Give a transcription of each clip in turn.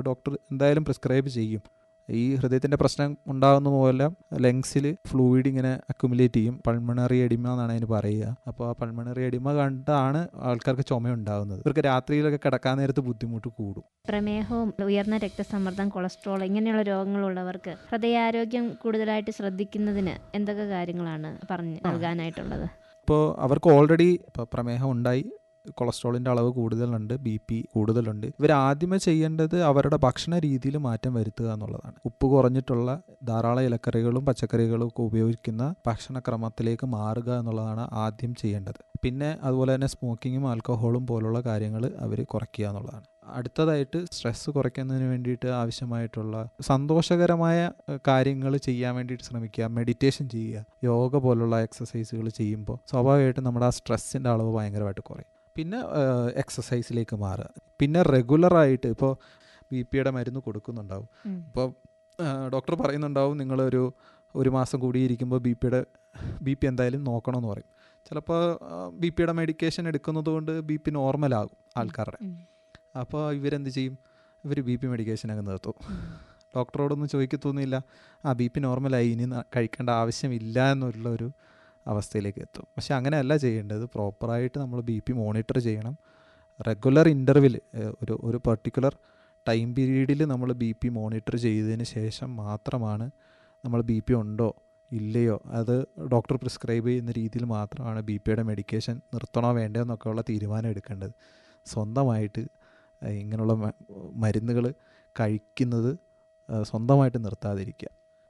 അപ്പോൾ ഡോക്ടർ എന്തായാലും പ്രിസ്ക്രൈബ് ചെയ്യും ഈ ഹൃദയത്തിൻ്റെ പ്രശ്നം ഉണ്ടാകുന്ന പോലെ ലങ്സിൽ ഫ്ലൂയിഡ് ഇങ്ങനെ അക്യുമുലേറ്റ് ചെയ്യും പൾമണറി എഡിമ എന്നാണ് അതിന് പറയുക അപ്പോൾ ആ പൾമണറി എഡിമ കണ്ടാണ് ആൾക്കാർക്ക് ചുമ ഉണ്ടാകുന്നത് ഇവർക്ക് രാത്രിയിലൊക്കെ കിടക്കാൻ നേരത്ത് ബുദ്ധിമുട്ട് കൂടും പ്രമേഹവും ഉയർന്ന രക്തസമ്മർദ്ദം കൊളസ്ട്രോൾ ഇങ്ങനെയുള്ള രോഗങ്ങളുള്ളവർക്ക് ഹൃദയാരോഗ്യം കൂടുതലായിട്ട് ശ്രദ്ധിക്കുന്നതിന് എന്തൊക്കെ കാര്യങ്ങളാണ് പറഞ്ഞു നൽകാനായിട്ടുള്ളത് ഇപ്പോൾ അവർക്ക് ഓൾറെഡി ഇപ്പോൾ പ്രമേഹം ഉണ്ടായി കൊളസ്ട്രോളിൻ്റെ അളവ് കൂടുതലുണ്ട് ബി പി കൂടുതലുണ്ട് ഇവർ ആദ്യമേ ചെയ്യേണ്ടത് അവരുടെ ഭക്ഷണ രീതിയിൽ മാറ്റം വരുത്തുക എന്നുള്ളതാണ് ഉപ്പ് കുറഞ്ഞിട്ടുള്ള ധാരാളം ഇലക്കറികളും പച്ചക്കറികളും ഒക്കെ ഉപയോഗിക്കുന്ന ഭക്ഷണക്രമത്തിലേക്ക് മാറുക എന്നുള്ളതാണ് ആദ്യം ചെയ്യേണ്ടത് പിന്നെ അതുപോലെ തന്നെ സ്മോക്കിങ്ങും ആൽക്കഹോളും പോലുള്ള കാര്യങ്ങൾ അവർ കുറയ്ക്കുക എന്നുള്ളതാണ് അടുത്തതായിട്ട് സ്ട്രെസ്സ് കുറയ്ക്കുന്നതിന് വേണ്ടിയിട്ട് ആവശ്യമായിട്ടുള്ള സന്തോഷകരമായ കാര്യങ്ങൾ ചെയ്യാൻ വേണ്ടിയിട്ട് ശ്രമിക്കുക മെഡിറ്റേഷൻ ചെയ്യുക യോഗ പോലുള്ള എക്സസൈസുകൾ ചെയ്യുമ്പോൾ സ്വാഭാവികമായിട്ടും നമ്മുടെ ആ സ്ട്രെസ്സിൻ്റെ അളവ് ഭയങ്കരമായിട്ട് കുറയും പിന്നെ എക്സസൈസിലേക്ക് മാറുക പിന്നെ റെഗുലറായിട്ട് ഇപ്പോൾ ബി പിയുടെ മരുന്ന് കൊടുക്കുന്നുണ്ടാവും ഉം. ഇപ്പോൾ ഡോക്ടർ പറയുന്നുണ്ടാവും നിങ്ങളൊരു ഒരു മാസം കൂടിയിരിക്കുമ്പോൾ ബി പിയുടെ ബി പി എന്തായാലും നോക്കണമെന്ന് പറയും ചിലപ്പോൾ ബി പിയുടെ മെഡിക്കേഷൻ എടുക്കുന്നത് കൊണ്ട് ബി പി നോർമലാകും ആൾക്കാരുടെ ഉം. അപ്പോൾ ഇവരെന്ത് ചെയ്യും ഇവർ ബി പി മെഡിക്കേഷൻ അങ്ങ് നിർത്തും ഡോക്ടറോടൊന്നും ചോദിക്കത്തൊന്നുമില്ല ആ ബി പി നോർമലായി ഇനി ന- കഴിക്കേണ്ട ആവശ്യമില്ല എന്നുള്ള ഒരു അവസ്ഥയിലേക്ക് എത്തും പക്ഷെ അങ്ങനെയല്ല ചെയ്യേണ്ടത് പ്രോപ്പറായിട്ട് നമ്മൾ ബി പി മോണിറ്റർ ചെയ്യണം റെഗുലർ ഇൻ്റർവിൽ ഒരു ഒരു പെർട്ടിക്കുലർ ടൈം പീരീഡിൽ നമ്മൾ ബി പി മോണിറ്റർ ചെയ്തതിന് ശേഷം മാത്രമാണ് നമ്മൾ ബി പി ഉണ്ടോ ഇല്ലയോ അത് ഡോക്ടർ പ്രിസ്ക്രൈബ് ചെയ്യുന്ന രീതിയിൽ മാത്രമാണ് ബി പിയുടെ മെഡിക്കേഷൻ നിർത്തണോ വേണ്ടോ എന്നൊക്കെയുള്ള തീരുമാനം എടുക്കേണ്ടത് സ്വന്തമായിട്ട് ഏഹ്, ഇങ്ങനെയുള്ള മരുന്നുകൾ കഴിക്കുന്നത് ഏഹ്, സ്വന്തമായിട്ട് നിർത്താതിരിക്കുക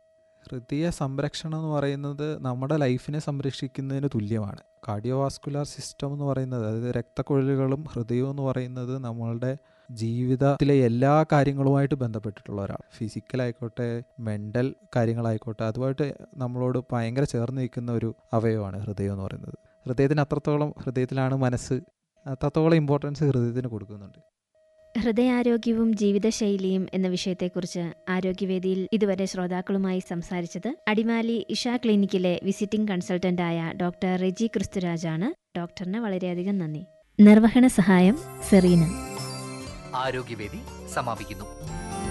ഹൃദയ സംരക്ഷണം എന്ന് പറയുന്നത് നമ്മുടെ ലൈഫിനെ സംരക്ഷിക്കുന്നതിന് തുല്യമാണ് കാർഡിയോവാസ്കുലാർ സിസ്റ്റം എന്ന് പറയുന്നത് അതായത് രക്തക്കുഴലുകളും ഹൃദയവും എന്ന് പറയുന്നത് നമ്മളുടെ ജീവിതത്തിലെ എല്ലാ കാര്യങ്ങളുമായിട്ട് ബന്ധപ്പെട്ടിട്ടുള്ള ഒരാൾ ഫിസിക്കലായിക്കോട്ടെ മെൻ്റൽ കാര്യങ്ങളായിക്കോട്ടെ അതുമായിട്ട് നമ്മളോട് ഭയങ്കര ചേർന്ന് നിൽക്കുന്ന ഒരു അവയവമാണ് ഹൃദയം എന്ന് പറയുന്നത് ഹൃദയത്തിന് അത്രത്തോളം ഹൃദയത്തിലാണ് മനസ്സ് അത്രത്തോളം ഇമ്പോർട്ടൻസ് ഹൃദയത്തിന് കൊടുക്കുന്നുണ്ട് ഹൃദയാരോഗ്യവും ജീവിതശൈലിയും എന്ന വിഷയത്തെക്കുറിച്ച് ആരോഗ്യവേദിയിൽ ഇതുവരെ ശ്രോതാക്കളുമായി സംസാരിച്ചത് അടിമാലി ഇഷ ക്ലിനിക്കിലെ വിസിറ്റിംഗ് കൺസൾട്ടന്റായ ഡോക്ടർ റെജി ക്രിസ്തുരാജാണ് ഡോക്ടറിന് വളരെയധികം നന്ദി നിർവഹണ സഹായം സെറീന ആരോഗ്യവേദി സമാപിക്കുന്നു